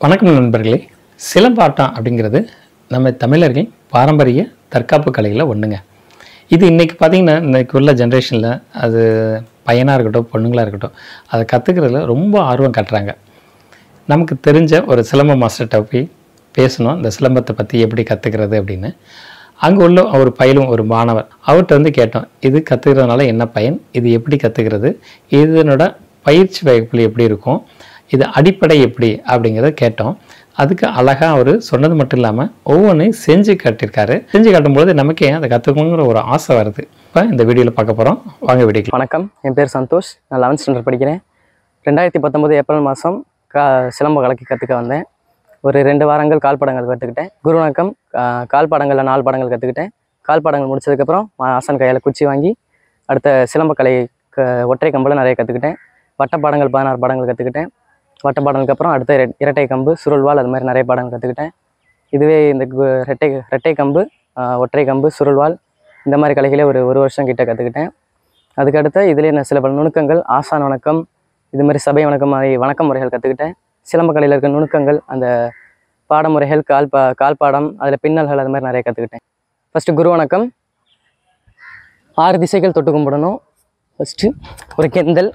வணக்கம் நண்பர்களே சிலம்பாட்டம் அப்படிங்கிறது நம்ம தமிழர்கள் பாரம்பரிய தற்காப்பு கலையில் ஒன்றுங்க இது இன்றைக்கி பார்த்திங்கன்னா இன்றைக்கி உள்ள ஜென்ரேஷனில் அது பையனாக இருக்கட்டும் பொண்ணுங்களாக இருக்கட்டும் அதை கற்றுக்கிறதுல ரொம்ப ஆர்வம் காட்டுறாங்க நமக்கு தெரிஞ்ச ஒரு சிலம்ப மாஸ்டர்கிட்ட போய் பேசணும் இந்த சிலம்பத்தை பற்றி எப்படி கற்றுக்கிறது அப்படின்னு அங்கே உள்ள ஒரு பயிலும் ஒரு மாணவர் அவர்கிட்ட வந்து கேட்டோம் இது கற்றுக்கிறதுனால என்ன பயன் இது எப்படி கற்றுக்கிறது இதனோட பயிற்சி வகுப்புல எப்படி இருக்கும் இது அடிப்படை எப்படி அப்படிங்கிறத கேட்டோம் அதுக்கு அழகாக அவர் சொன்னது மட்டும் இல்லாமல் ஒவ்வொன்றையும் செஞ்சு காட்டியிருக்காரு செஞ்சு காட்டும்பொழுது நமக்கே அதை கற்றுக்கணுங்கிற ஒரு ஆசை வருது இப்போ இந்த வீடியோவில் பார்க்க போகிறோம் வாங்க வீடியோக்கு வணக்கம் என் பேர் சந்தோஷ் நான் லெவன்த் ஸ்டாண்டர்ட் படிக்கிறேன் ரெண்டாயிரத்தி பத்தொம்போது ஏப்ரல் மாதம் கா சிலம்ப கலக்கி கற்றுக்க வந்தேன் ஒரு ரெண்டு வாரங்கள் கால் படங்கள் கற்றுக்கிட்டேன் குரு வணக்கம் ஆஹ் கால் பாடங்களில் நாலு பாடங்கள் கற்றுக்கிட்டேன் கால் பாடங்கள் முடிச்சதுக்கப்புறம் ஆசன் கையால் குச்சி வாங்கி அடுத்த சிலம்ப கலை க ஒற்றை கம்பில் நிறைய கற்றுக்கிட்டேன் வட்ட பாடங்கள் பதினாறு பாடங்கள் கற்றுக்கிட்டேன் வட்ட பாடங்களுக்கு அப்புறம் அடுத்த இர- இரட்டை கம்பு சுருள்வாள் அது மாதிரி நிறைய பாடங்கள் கற்றுக்கிட்டேன் இதுவே இந்த கு- ரெட்டை ரெட்டை கம்பு ஆஹ் ஒற்றை கம்பு சுருள்வாள் இந்த மாதிரி கலைகளே ஒரு ஒரு வருஷம் கிட்ட கற்றுக்கிட்டேன் அதுக்கடுத்து இதிலே நான் சில பல நுணுக்கங்கள் ஆசான் வணக்கம் இது மாதிரி சபை வணக்கம் மாதிரி வணக்க முறைகள் கற்றுக்கிட்டேன் சிலம்ப கலையில் இருக்க நுணுக்கங்கள் அந்த பாடமுறைகள் கால் பா கால் பாடம் அதில் பின்னல்கள் அது மாதிரி நிறைய கற்றுக்கிட்டேன் ஃபஸ்ட்டு குரு வணக்கம் ஆறு திசைகள் தொட்டு கும்பிடணும் ஃபஸ்ட்டு ஒரு கெந்தல்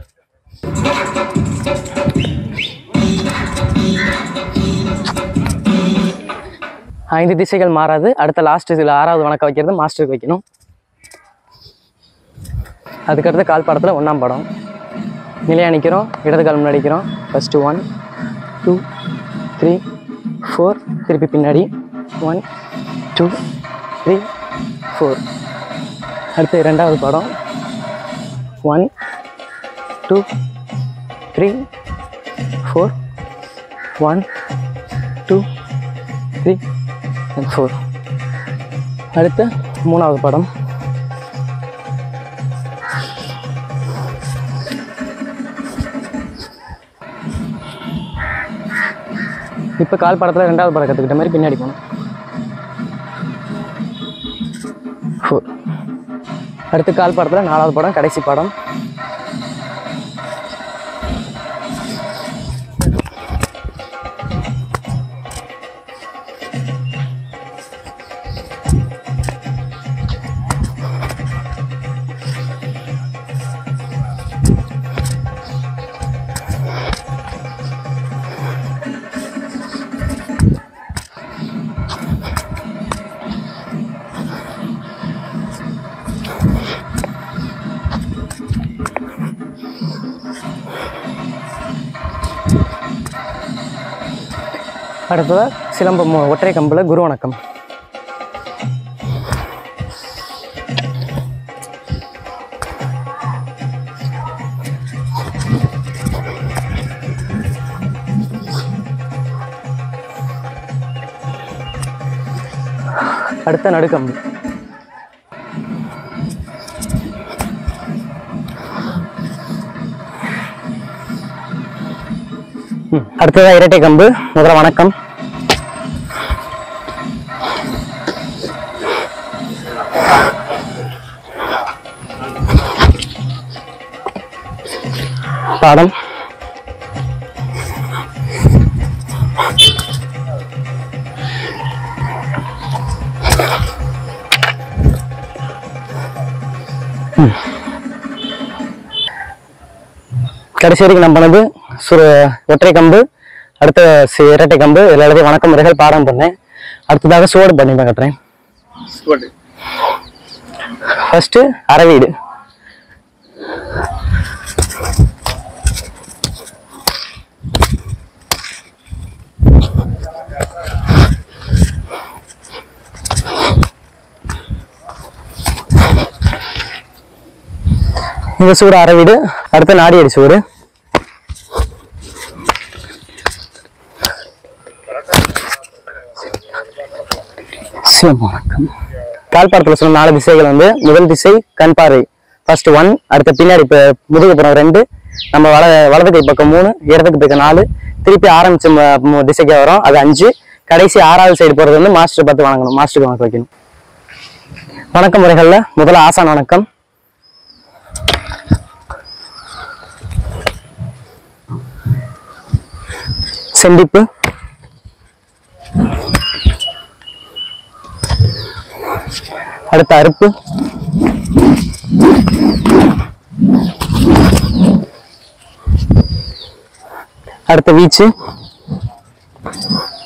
ஐந்து திசைகள் மாறாது அடுத்த லாஸ்ட் இதில் ஆறாவது வணக்கம் வைக்கிறது மாஸ்டருக்கு வைக்கணும் அதுக்கடுத்து கால் பாடத்தில் ஒன்றாம் படம் நிலையாக நிற்கிறோம் இடது கால் முன்னாடி நிற்கிறோம் first one two three four திருப்பி பின்னாடி ஒன் டூ த்ரீ ஃபோர் அடுத்து ரெண்டாவது படம் one two three four one two three and four அடுத்து மூணாவது படம் இப்போ கால் படத்தில் ரெண்டாவது படம் கற்றுக்கிட்ட மாதிரி பின்னாடி போகணும் ஃபோர் அடுத்து கால் படத்தில் நாலாவது படம் கடைசி படம் அடுத்ததாக சிலம்பம் ஒற்றை கம்பில் குரு வணக்கம் அடுத்த நடுக்கம்பு ம், அடுத்ததா இரட்டை கம்பு முதல்ல வணக்கம் பாடம் ம். கடைசி வரைக்கும் நான் பண்ணது சுர ஒற்றை கம்பு அடுத்த சி- இரட்டை கம்பு இதில் எல்லாத்தையும் வணக்க முறைகள் பாடம் பண்ணேன் அடுத்ததாக சுவடு பண்ணி தான் கட்டுறேன் ஃபர்ஸ்ட் அரவீடு இந்த சூடு அரவீடு அடுத்து நாடியடி சூடு சிவம் வணக்கம் கால்பாடத்தில் சொன்ன நாலு திசைகள் வந்து முதல் திசை கண் பார்வை ஃபர்ஸ்ட் ஒன் அடுத்த பின்னாடி இப்போ முதுகுப்புறம் ரெண்டு நம்ம வல வலது கை பக்கம் மூணு இடதுக்கு பக்கம் நாலு திருப்பி ஆரம்பிச்ச ம- மு- திசைக்கு வரும் அது அஞ்சு கடைசி ஆறாவது சைடு போகிறது வந்து மாஸ்டர் பார்த்து வணங்கணும் மாஸ்டருக்கு வணக்கம் வைக்கணும் வணக்க முறைகளில் முதல்ல ஆசான் வணக்கம் செண்டிப்பு அடுத்த அறுப்பு அடுத்த வீச்சு